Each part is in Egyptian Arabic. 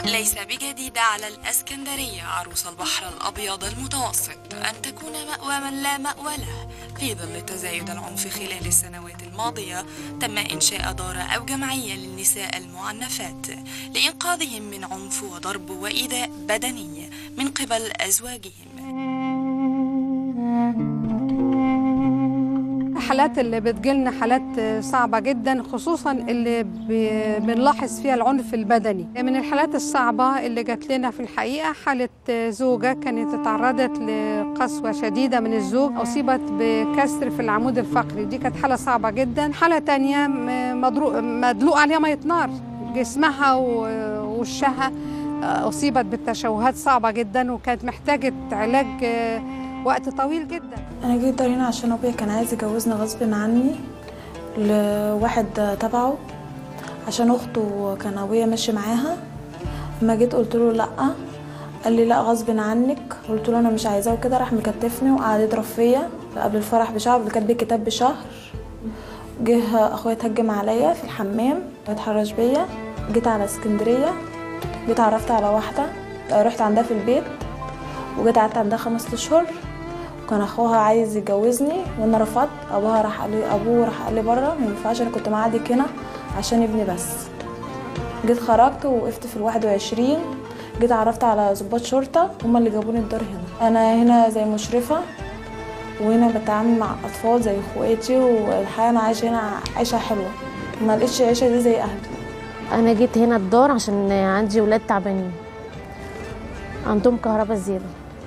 ليس بجديد على الأسكندرية عروس البحر الأبيض المتوسط أن تكون مأوى من لا مأوى له في ظل تزايد العنف خلال السنوات الماضية تم إنشاء دار أو جمعية للنساء المعنفات لإنقاذهم من عنف وضرب وإيذاء بدني من قبل أزواجهم الحالات اللي بتجيلنا حالات صعبة جدا خصوصا اللي ب- بنلاحظ فيها العنف البدني من الحالات الصعبة اللي جات لنا في الحقيقة حالة زوجة كانت اتعرضت لقسوة شديدة من الزوج أصيبت بكسر في العمود الفقري دي كانت حالة صعبة جدا حالة تانية م- مضروق مدلوق عليها مية نار جسمها ووشها أصيبت بالتشوهات صعبة جدا وكانت محتاجة علاج آه، وقت طويل جدا انا جيت دار هنا عشان ابويا كان عايز يجوزني غصب عني لواحد تبعه عشان اخته كان ابويا ماشي معاها اما جيت قلت له لا قال لي لا غصب عنك قلت له انا مش عايزاه وكده راح مكتفني وقعد يضرب فيا قبل الفرح بشهر اللي كان بيه كتاب بشهر جه اخويا اتهجم عليا في الحمام اتحرش بيا جيت على اسكندريه جيت عرفت على واحده رحت عندها في البيت وجيت قعدت عندها خمس اشهر كان اخوها عايز يجوزني وانا رفضت ابوها راح قال لي ابوه راح قال لي بره ما ينفعش انا كنت معادك هنا عشان ابني بس جيت خرجت ووقفت في الواحد وعشرين جيت عرفت على ضباط شرطة هما اللي جابوني الدار هنا أنا هنا زي مشرفة وهنا بتعامل مع أطفال زي اخواتي والحياة أنا عايشة هنا عيشة حلوة ما لقيتش العيشة دي زي أهلي انا جيت هنا الدار عشان عندي ولاد تعبانين عندهم كهرباء زياده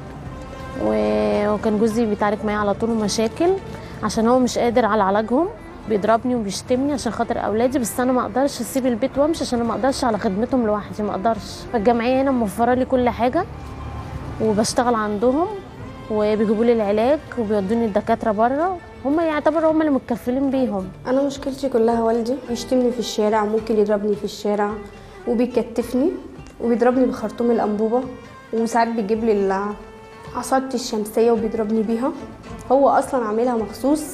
و- وكان جوزي بيتعارك معايا على طول مشاكل عشان هو مش قادر على علاجهم بيضربني وبيشتمني عشان خاطر اولادي بس انا ما اقدرش اسيب البيت وامشي عشان انا ما اقدرش على خدمتهم لوحدي ما اقدرش فالجمعيه هنا موفره لي كل حاجه وبشتغل عندهم وبيجيبوا لي العلاج وبيودوني الدكاتره بره هم يعتبروا هم اللي متكفلين بيهم انا مشكلتي كلها والدي بيشتمني في الشارع ممكن يضربني في الشارع وبيكتفني وبيضربني بخرطوم الانبوبه وساعات بيجيب لي عصايتي الشمسيه وبيضربني بيها هو اصلا عاملها مخصوص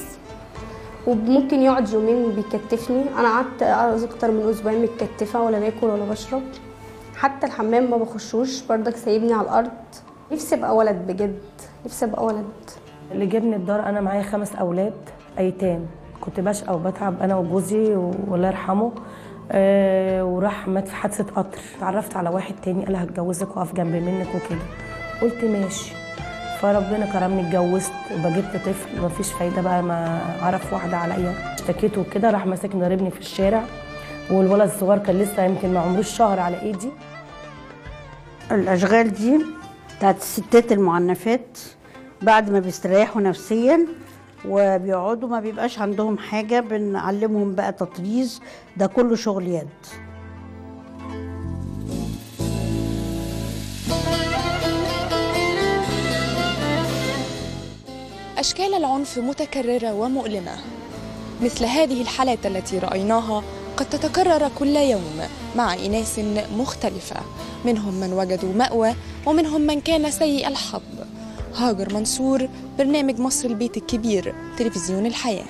وممكن يقعد يومين بيكتفني انا قعدت اكتر من اسبوعين متكتفه ولا باكل ولا بشرب حتى الحمام ما بخشوش برضك سايبني على الارض نفسي ابقى ولد بجد نفسي ابقى ولد اللي جابني الدار انا معايا خمس اولاد ايتام كنت بشقى وبتعب انا وجوزي والله يرحمه آه وراح مات في حادثه قطر اتعرفت على واحد تاني قال هتجوزك واقف جنب منك وكده قلت ماشي فربنا كرمني اتجوزت وبجبت طفل مفيش فايده بقى ما عرف واحده عليا اشتكيت وكده راح ماسكني ضاربني في الشارع والولد الصغير كان لسه يمكن ما عمروش شهر على ايدي الأشغال دي بتاعت الستات المعنفات بعد ما بيستريحوا نفسيا وبيقعدوا ما بيبقاش عندهم حاجة بنعلمهم بقى تطريز ده كله شغل يد أشكال العنف متكررة ومؤلمة مثل هذه الحالات التي رأيناها قد تتكرر كل يوم مع إناس مختلفة منهم من وجدوا مأوى ومنهم من كان سيء الحظ هاجر منصور برنامج مصر البيت الكبير تلفزيون الحياه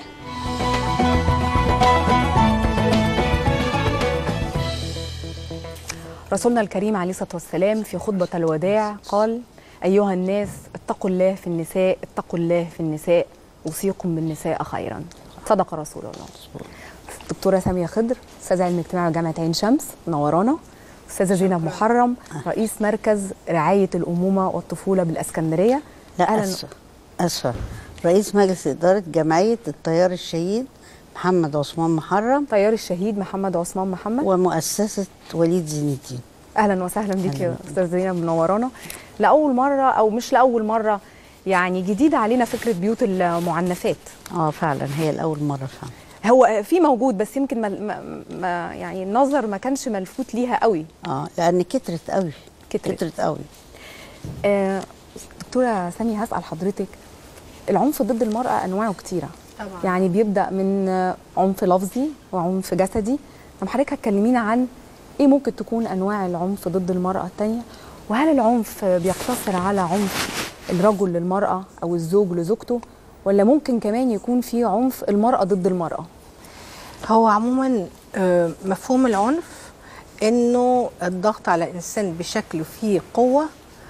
رسولنا الكريم عليه الصلاة والسلام في خطبة الوداع قال أيها الناس اتقوا الله في النساء اتقوا الله في النساء أوصيكم بالنساء خيرا صدق رسول الله دكتورة سامية خضر أستاذة علم اجتماع جامعة عين شمس منورانا أستاذة زينب محرم رئيس مركز رعاية الأمومة والطفولة بالإسكندرية لا أسفة أسفة رئيس مجلس إدارة جمعية الطيار الشهيد محمد عثمان محرم طيار الشهيد محمد عثمان محمد ومؤسسة وليد زين الدين اهلا وسهلا بيك يا استاذ زينب منورانا لاول مره او مش لاول مره يعني جديده علينا فكره بيوت المعنفات اه فعلا هي الاول مره فعلا هو في موجود بس يمكن ما, ما, ما يعني النظر ما كانش ملفوت ليها قوي اه لان كترت قوي كترت, كترت قوي آه دكتوره سامي هسال حضرتك العنف ضد المراه انواعه كتيره طبعا. يعني بيبدا من عنف لفظي وعنف جسدي طب حضرتك هتكلمينا عن ايه ممكن تكون انواع العنف ضد المراه الثانيه وهل العنف بيقتصر على عنف الرجل للمراه او الزوج لزوجته ولا ممكن كمان يكون في عنف المراه ضد المراه هو عموما مفهوم العنف انه الضغط على الانسان بشكل فيه قوه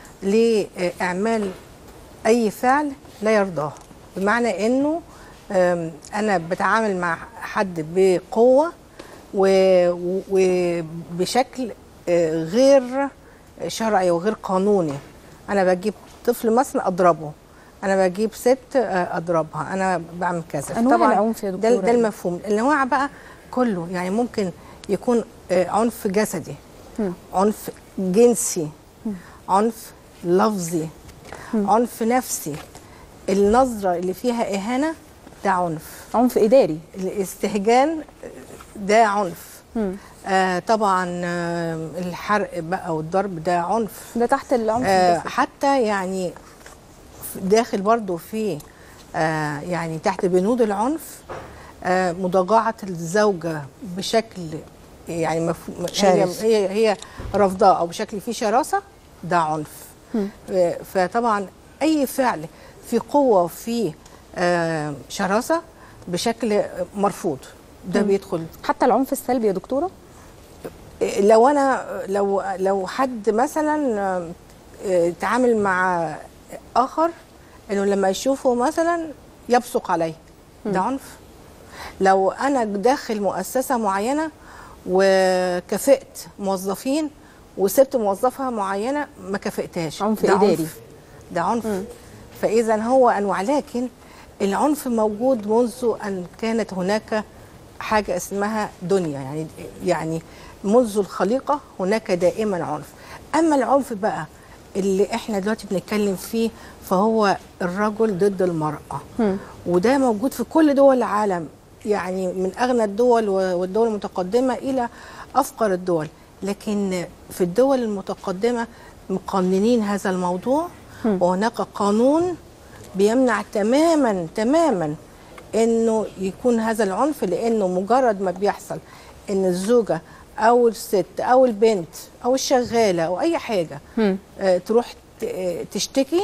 لاعمال اي فعل لا يرضاه بمعنى انه آم، انا بتعامل مع حد بقوه و- و- وبشكل آه، غير شرعي وغير قانوني انا بجيب طفل مثلا اضربه انا بجيب ست آه، اضربها انا بعمل كذا أنواع طبعاً العنف يا ده, دكتورة ده إيه؟ المفهوم الانواع بقى كله يعني ممكن يكون آه، عنف جسدي عنف جنسي عنف لفظي عنف نفسي النظرة اللي فيها إهانة ده عنف عنف إداري الاستهجان ده عنف آه طبعا آه الحرق بقى والضرب ده عنف ده تحت العنف آه الجسدي. حتى يعني داخل برضو في آه يعني تحت بنود العنف آه مضاجعة الزوجة بشكل يعني مفهوم هي, شرس. هي هي رفضاه او بشكل فيه شراسة ده عنف آه، فطبعا اي فعل في قوة وفي آه شراسة بشكل مرفوض ده بيدخل حتى العنف السلبي يا دكتوره لو انا لو لو حد مثلا آه، تعامل مع اخر انه لما يشوفه مثلا يبصق عليه ده عنف لو انا داخل مؤسسه معينه وكافئت موظفين وسبت موظفه معينه ما كافئتهاش عنف ده إداري. عنف. ده عنف فاذا هو انواع لكن العنف موجود منذ ان كانت هناك حاجه اسمها دنيا يعني يعني منذ الخليقه هناك دائما عنف اما العنف بقى اللي احنا دلوقتي بنتكلم فيه فهو الرجل ضد المراه وده موجود في كل دول العالم يعني من اغنى الدول والدول المتقدمه الى افقر الدول لكن في الدول المتقدمه مقننين هذا الموضوع وهناك قانون بيمنع تماما تماما انه يكون هذا العنف لانه مجرد ما بيحصل ان الزوجه او الست او البنت او الشغاله او اي حاجه آه، تروح ت- آه، تشتكي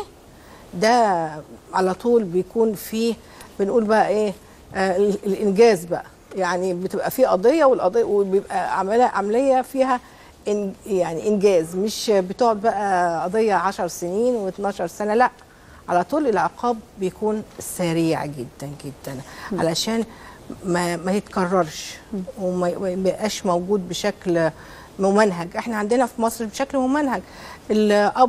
ده على طول بيكون فيه بنقول بقى ايه آه ال- الانجاز بقى يعني بتبقى في قضيه والقضيه وبيبقى عمليه عمليه فيها إن يعني انجاز مش بتقعد بقى قضيه 10 سنين و12 سنه لا على طول العقاب بيكون سريع جدا جدا علشان ما ما يتكررش وما ما يبقاش موجود بشكل ممنهج احنا عندنا في مصر بشكل ممنهج الاب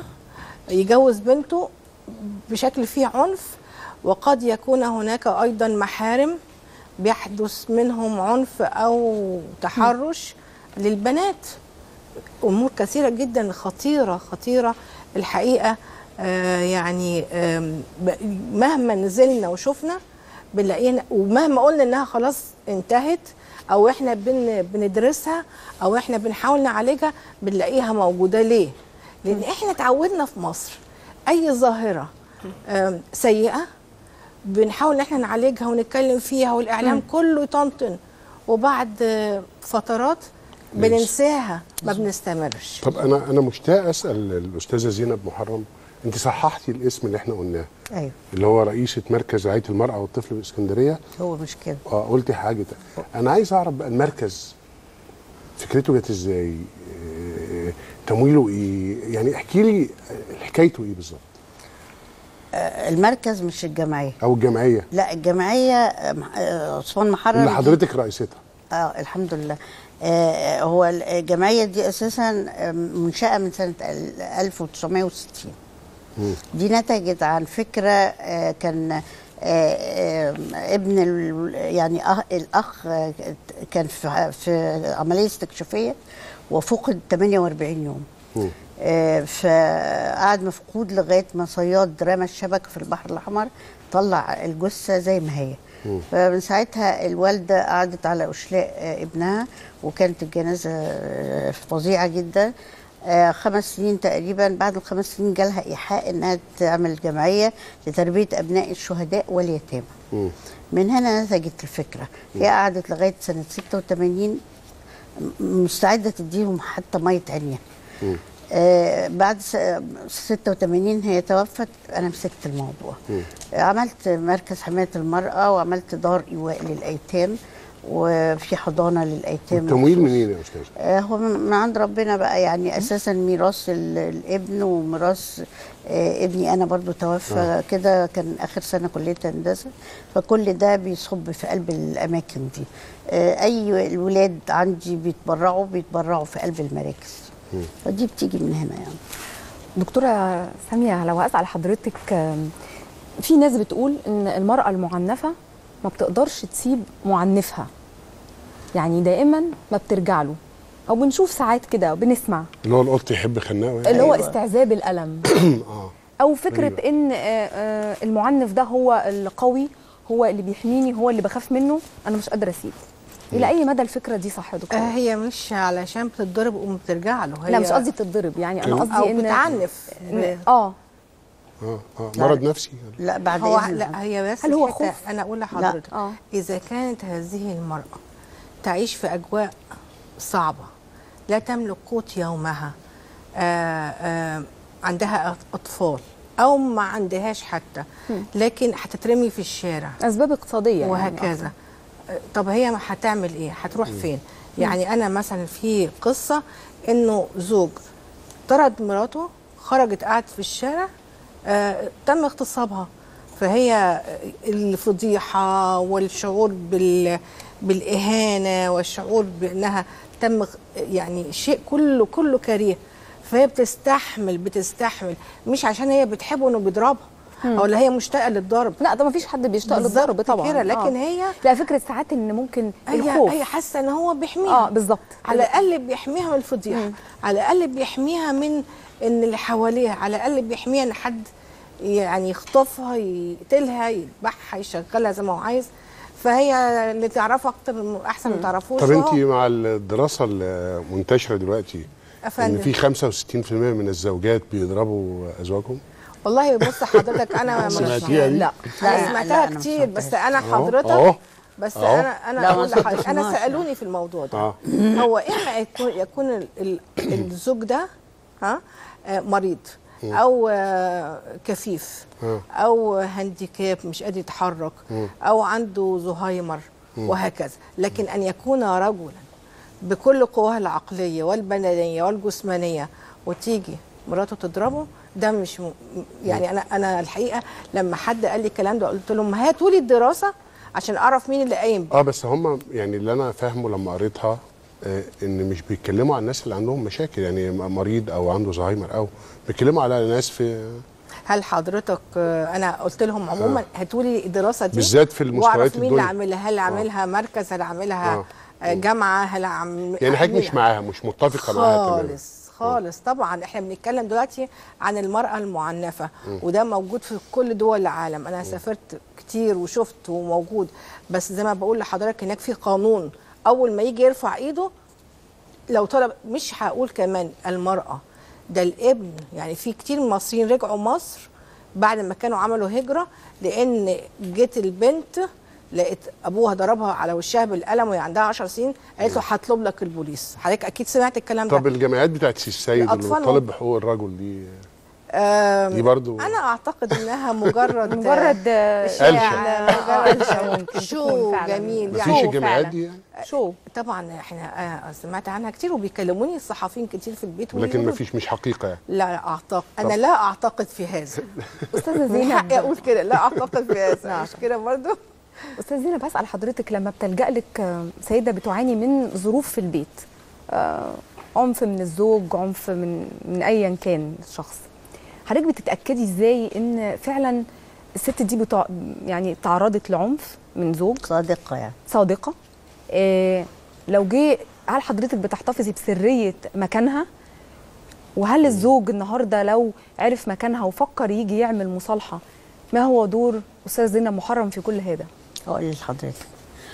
يجوز بنته بشكل فيه عنف وقد يكون هناك ايضا محارم بيحدث منهم عنف او تحرش للبنات امور كثيره جدا خطيره خطيره الحقيقه آه يعني آم، ب- مهما نزلنا وشفنا بنلاقينا ومهما قلنا انها خلاص انتهت او احنا بن بندرسها او احنا بنحاول نعالجها بنلاقيها موجوده ليه؟ لان احنا اتعودنا في مصر اي ظاهره آم، سيئه بنحاول ان احنا نعالجها ونتكلم فيها والاعلام كله يطنطن وبعد آه، فترات بننساها ما بنستمرش طب انا انا مشتاق اسال الاستاذه زينب محرم انت صححتي الاسم اللي احنا قلناه ايوه اللي هو رئيسه مركز رعايه المراه والطفل بالاسكندريه هو مش كده اه قلتي حاجه تانية. انا عايز اعرف بقى المركز فكرته جت ازاي آه، تمويله ايه يعني احكي لي حكايته ايه بالظبط آه، المركز مش الجمعيه او الجمعيه لا الجمعيه آه، آه، عثمان محرر اللي دي- حضرتك رئيستها اه الحمد لله آه هو الجمعيه دي اساسا آه، منشاه من سنه ال- 1960 دي نتجت عن فكره آه كان آه آه ابن ال- يعني أه الاخ آه، كان في في عمليه استكشافيه وفقد 48 يوم آه، فقعد مفقود لغايه ما صياد رمى الشبكه في البحر الاحمر طلع الجثه زي ما هي فمن ساعتها الوالده قعدت على اشلاء آه، ابنها وكانت الجنازه آه، فظيعه جدا آه، خمس سنين تقريبا بعد الخمس سنين جالها ايحاء انها تعمل جمعيه لتربيه ابناء الشهداء واليتامى من هنا نتجت الفكره هي قعدت لغايه سنه 86 مستعده تديهم حتى ميه عينيها آه بعد س- 86 هي توفت انا مسكت الموضوع آه عملت مركز حمايه المراه وعملت دار ايواء للايتام وفي حضانه للايتام التمويل مخصوص. منين يا استاذ آه، هو من من عند ربنا بقى يعني اساسا ميراث ال- الابن وميراث آه، ابني انا برضو توفى آه. كده كان اخر سنه كليه هندسه فكل ده بيصب في قلب الاماكن دي آه، اي الولاد عندي بيتبرعوا بيتبرعوا في قلب المراكز فدي بتيجي من هنا يعني دكتورة سامية لو أسأل حضرتك آم، في ناس بتقول إن المرأة المعنفة ما بتقدرش تسيب معنفها يعني دائما ما بترجع له أو بنشوف ساعات كده بنسمع اللي هو القط يحب خناقه يعني اللي هو استعذاب الألم اه أو فكرة أيوة. إن آه، آه، المعنف ده هو القوي هو اللي بيحميني هو اللي بخاف منه أنا مش قادرة أسيب إلى أي مدى الفكرة دي صح يا دكتور؟ آه هي مش علشان بتتضرب وبترجع له هي لا مش قصدي تتضرب يعني أنا كده. قصدي او إن بتعنف إن- اه اه اه مرض نفسي لا بعد هو إذن لا هي بس هل هو الحتة- خوف؟ انا اقول لحضرتك آه. اذا كانت هذه المراه تعيش في اجواء صعبه لا تملك قوت يومها آآ آآ عندها اطفال او ما عندهاش حتى لكن هتترمي في الشارع أسباب اقتصادية يعني وهكذا طب هي هتعمل ايه هتروح فين يعني انا مثلا في قصه انه زوج طرد مراته خرجت قعدت في الشارع آه تم اغتصابها فهي الفضيحه والشعور بال بالاهانه والشعور بانها تم يعني شيء كله كله كريه فهي بتستحمل بتستحمل مش عشان هي بتحبه انه بيضربها او لا هي مشتاقه للضرب لا ده ما فيش حد بيشتاق بالظبط للضرب طبعا كده، لكن آه. هي- لا فكره ساعات ان ممكن هي الخوف هي حاسه ان هو بيحميها اه بالظبط على الاقل بيحميها من الفضيحه على الاقل بيحميها من ان اللي حواليها على الاقل بيحميها ان حد يعني يخطفها يقتلها يذبحها يشغلها زي ما هو عايز فهي اللي تعرفها اكتر احسن ما تعرفوش طب انت وهو- مع الدراسه المنتشره دلوقتي أفندم. ان في 65% من الزوجات بيضربوا ازواجهم والله بص حضرتك انا مش سمعتيها دي؟ لا لا، انا لا، سمعتها أنا ما كتير بس سمعتهاش. انا أهو، حضرتك أهو. بس أهو. انا انا لا، ما اقول لحضرتك انا سمعتهاش. سالوني في الموضوع ده اه هو اما يكون يكون ال- ال- الزوج ده ها آه، مريض او آه، كفيف آه. او هانديكاب مش قادر يتحرك او عنده زهايمر وهكذا لكن ان يكون رجلا بكل قواه العقليه والبدنيه والجسمانيه وتيجي مراته تضربه ده مش م... يعني انا انا الحقيقه لما حد قال لي الكلام ده قلت لهم هاتوا لي الدراسه عشان اعرف مين اللي قايم بيه. اه بس هم يعني اللي انا فاهمه لما قريتها آه، ان مش بيتكلموا عن الناس اللي عندهم مشاكل يعني مريض او عنده زهايمر او بيتكلموا على ناس في هل حضرتك آه، انا قلت لهم عموما هاتوا لي الدراسه دي بالذات في المستويات واعرف مين اللي الدنيا. عاملها هل عاملها مركز هل عاملها آه. آه، جامعه هل عم يعني حضرتك مش عاملها- معاها مش متفقه معاها تماما خالص خالص طبعا احنا بنتكلم دلوقتي عن المراه المعنفه وده موجود في كل دول العالم انا سافرت كتير وشفت وموجود بس زي ما بقول لحضرتك هناك في قانون اول ما يجي يرفع ايده لو طلب مش هقول كمان المراه ده الابن يعني في كتير من المصريين رجعوا مصر بعد ما كانوا عملوا هجره لان جت البنت لقيت ابوها ضربها على وشها بالقلم وهي عندها 10 سنين قالت له هطلب لك البوليس حضرتك اكيد سمعت الكلام ده طب الجمعيات بتاعت سي السيد اللي الأطفال بتطالب بحقوق الرجل دي آم، دي برضو انا اعتقد انها مجرد مجرد آه، قلشة. مجرد قلشة ممكن تكون شو فعلاً. جميل مفيش يعني الجمعيات فعلاً. دي يعني شو طبعا احنا آه، سمعت عنها كتير وبيكلموني الصحفيين كتير في البيت لكن ويقولوا- مفيش مش حقيقه يعني لا اعتقد انا لا اعتقد في هذا استاذه من حقي زينب اقول كده لا اعتقد في هذا نعم. مش كده برضو استاذ زينب بسال حضرتك لما بتلجا لك آه، سيده بتعاني من ظروف في البيت آه، عنف من الزوج عنف من من ايا كان الشخص حضرتك بتتاكدي ازاي ان فعلا الست دي بتع... يعني تعرضت لعنف من زوج صادقه يعني صادقه آه لو جه هل حضرتك بتحتفظي بسريه مكانها وهل الزوج النهارده لو عرف مكانها وفكر يجي يعمل مصالحه ما هو دور استاذ زينب محرم في كل هذا هقول لحضرتك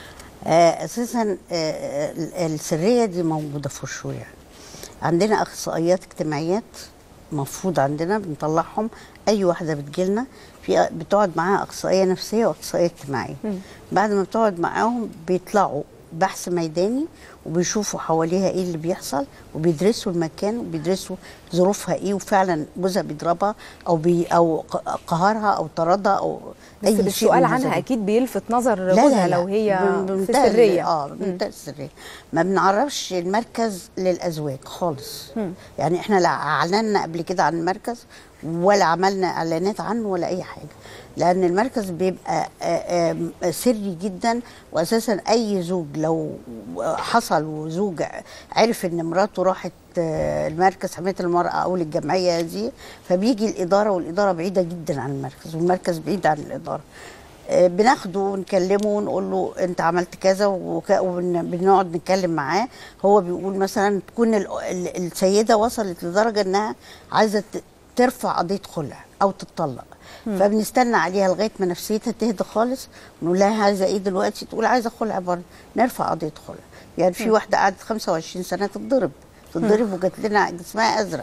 آه، اساسا آه، ال- السريه دي موجوده في الشريعه عندنا اخصائيات اجتماعيات مفروض عندنا بنطلعهم اي واحده بتجيلنا في بتقعد معاها اخصائيه نفسيه واخصائيه اجتماعيه بعد ما بتقعد معاهم بيطلعوا بحث ميداني وبيشوفوا حواليها ايه اللي بيحصل وبيدرسوا المكان وبيدرسوا ظروفها ايه وفعلا جوزها بيضربها او بي او ق- قهرها او طردها او بس اي شيء بالسؤال من عنها هذا. اكيد بيلفت نظر لا لا جوزها لا. لو هي بم- في بمنتهى ال- سريه اه بمنتهى السريه ما بنعرفش المركز للازواج خالص مم. يعني احنا لا اعلنا قبل كده عن المركز ولا عملنا اعلانات عنه ولا اي حاجه لان المركز بيبقى آه، آه، سري جدا واساسا اي زوج لو حصل وزوج عرف ان مراته راحت آه، المركز حمايه المراه او للجمعيه دي فبيجي الاداره والاداره بعيده جدا عن المركز والمركز بعيد عن الاداره آه، بناخده ونكلمه ونقول له انت عملت كذا وك- وبنقعد نتكلم معاه هو بيقول مثلا تكون ال- ال- السيده وصلت لدرجه انها عايزه ت- ترفع قضيه خلع او تتطلق مم. فبنستنى عليها لغايه ما نفسيتها تهدى خالص ونقول لها عايزه ايه دلوقتي تقول عايزه خلع برضه نرفع قضيه خلع يعني في مم. واحده قعدت 25 سنه تتضرب تتضرب وجات لنا جسمها ازرق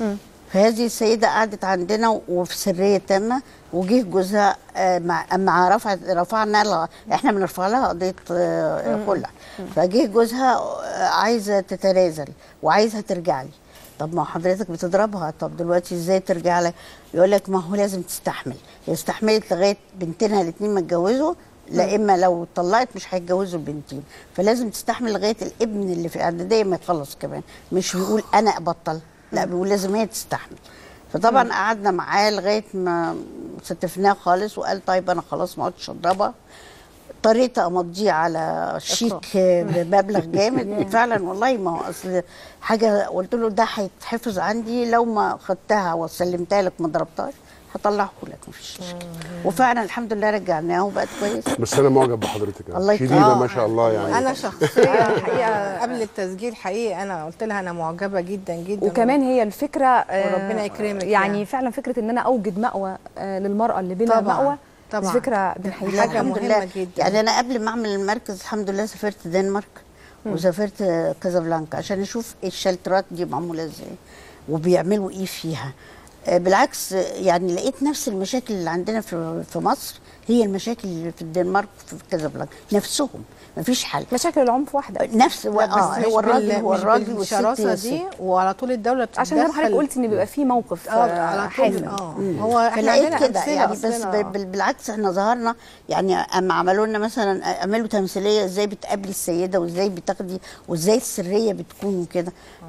فهذه السيدة قعدت عندنا وفي سرية تامة وجه جوزها آه، مع مع رفع رفعنا لها احنا بنرفع لها قضية آه، مم. خلع فجه جوزها آه، عايزة تتنازل وعايزها ترجع لي طب ما حضرتك بتضربها طب دلوقتي ازاي ترجع لك يقول لك ما هو لازم تستحمل هي استحملت لغايه بنتينها الاثنين ما اتجوزوا لا مم. اما لو طلقت مش هيتجوزوا البنتين فلازم تستحمل لغايه الابن اللي في الاعداديه ما يخلص كمان مش بيقول انا ابطل لا بيقول لازم هي تستحمل فطبعا مم. قعدنا معاه لغايه ما ستفناه خالص وقال طيب انا خلاص ما عدتش اضربها اضطريت امضيه على شيك بمبلغ جامد فعلا والله ما هو اصل حاجه قلت له ده هيتحفظ عندي لو ما خدتها وسلمتها لك ما ضربتهاش هطلعه لك مفيش مشكله وفعلا الحمد لله رجعناها وبقت كويسه بس انا معجب بحضرتك يعني. الله شديده يكرمك. ما شاء الله يعني انا شخصيا الحقيقه قبل التسجيل حقيقي انا قلت لها انا معجبه جدا جدا وكمان هي الفكره آه، وربنا يكرمك يعني, يعني. فعلا فكره ان انا اوجد مأوى آه، للمراه اللي بلا طبعاً، مأوى طبعاً. دي فكره بنحييها حاجه الحمد لله يعني انا قبل ما اعمل المركز الحمد لله سافرت دنمارك مم. وسافرت آه، كازابلانكا عشان اشوف الشلترات دي معموله ازاي وبيعملوا ايه فيها آه، بالعكس آه، يعني لقيت نفس المشاكل اللي عندنا في في مصر هي المشاكل اللي في الدنمارك وفي كازابلانكا نفسهم مفيش حل مشاكل العنف واحده نفس لا، بس اه مش هو الراجل بال- هو مش الراجل والست بالشراسة هي دي الست. وعلى طول الدوله بتتدخل عشان زي ما حضرتك قلتي ان بيبقى في موقف اه آه، على طول حاسم اه مم. هو احنا فلقيت عندنا كده أمثلة يعني بس أصلنا. ب- بال- بالعكس احنا ظهرنا يعني اما عملوا لنا مثلا عملوا تمثيليه ازاي بتقابلي السيده وازاي بتاخدي وازاي السريه بتكون وكده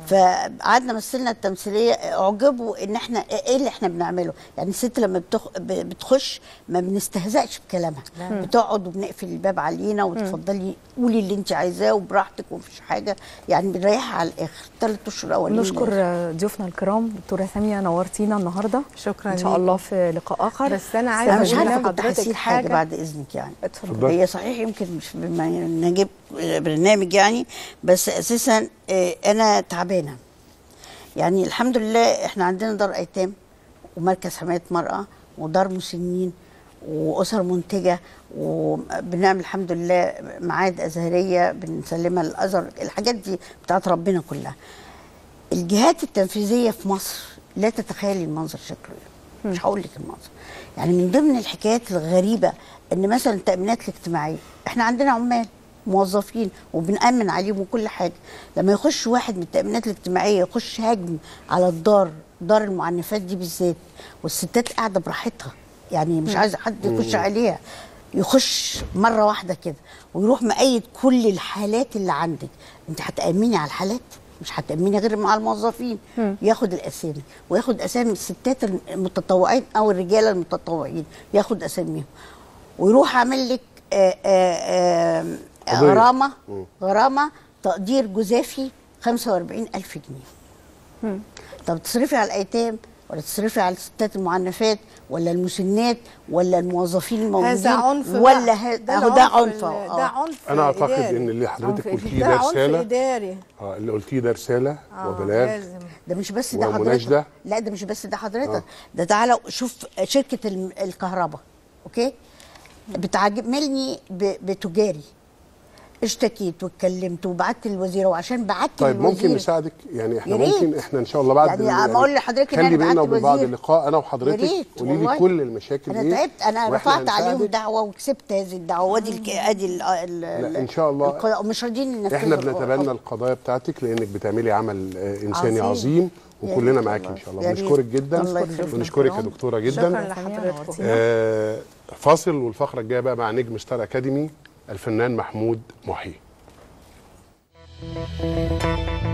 فقعدنا مثلنا التمثيليه اعجبوا ان احنا ايه اللي احنا بنعمله يعني الست لما بتخ... ب- بتخش ما بنستهزأش بكلامها لا. بتقعد وبنقفل الباب علينا وتفضلي قولي اللي انت عايزاه وبراحتك ومفيش حاجه يعني بنريحها على الاخر ثلاث اشهر الاولين نشكر آه، ضيوفنا الكرام دكتوره ساميه نورتينا النهارده شكرا ان شاء ليك. الله في لقاء اخر بس أنا انا مش أقول عارفه كنت لحضرتك هسيب حاجه حاجة. بعد اذنك يعني اتفضل. هي صحيح يمكن مش بما نجيب برنامج يعني بس اساسا آه، انا تعبانه يعني الحمد لله احنا عندنا دار ايتام ومركز حمايه مراه ودار مسنين واسر منتجه وبنعمل الحمد لله معاد ازهريه بنسلمها للازهر الحاجات دي بتاعت ربنا كلها الجهات التنفيذيه في مصر لا تتخيلي المنظر شكله ايه مش هقول لك المنظر يعني من ضمن الحكايات الغريبه ان مثلا التامينات الاجتماعيه احنا عندنا عمال موظفين وبنأمن عليهم وكل حاجه لما يخش واحد من التامينات الاجتماعيه يخش هاجم على الدار دار المعنفات دي بالذات والستات قاعده براحتها يعني مش مم. عايزه حد يخش مم. عليها يخش مره واحده كده ويروح مقيد كل الحالات اللي عندك انت هتامني على الحالات مش هتامني غير مع الموظفين مم. ياخد الاسامي وياخد اسامي الستات المتطوعين او الرجاله المتطوعين ياخد اساميهم ويروح عامل لك آه، آه، آه، قضية. غرامه مم. غرامه تقدير جزافي 45000 جنيه طب تصرفي على الايتام ولا تصرفي على الستات المعنفات ولا المسنات ولا الموظفين الموجودين هذا عنف بقى. ولا ه- ده اهو ده العنف عنف ال- أهو. ده آه. عنف انا اعتقد إداري. ان اللي حضرتك عنف- قلتيه ده ده عنف رساله اداري اه اللي قلتيه ده رساله آه، وبلاغ لازم. ده مش بس ده ومناشدة. حضرتك لا ده مش بس ده حضرتك آه. ده تعالى شوف شركه الم- الكهرباء اوكي بتعاملني ب- بتجاري اشتكيت واتكلمت وبعت للوزيره وعشان بعت طيب ممكن للوزير نساعدك يعني احنا يا ريت. ممكن احنا ان شاء الله بعد يعني أما أقول لحضرتك إن خلي أنا بيننا بعت وبين بعض الوزير. لقاء انا يا وحضرتك ريت قولي لي والله. كل المشاكل انا ايه تعبت انا وإحنا رفعت عليهم هنساعدك. دعوه وكسبت هذه الدعوه وادي الك... ادي ال... ال... لا ان شاء الله القضاء ومش راضيين ينفذوا احنا القضاء. بنتبنى القضايا بتاعتك لانك بتعملي عمل آه، انساني عظيم. عظيم يا وكلنا ريت معاكي ان والله. شاء الله يا ريت. بنشكرك جدا الله يخليك. ونشكرك يا دكتوره جدا شكرا لحضرتك آه فاصل والفقره الجايه بقى مع نجم ستار اكاديمي الفنان محمود محي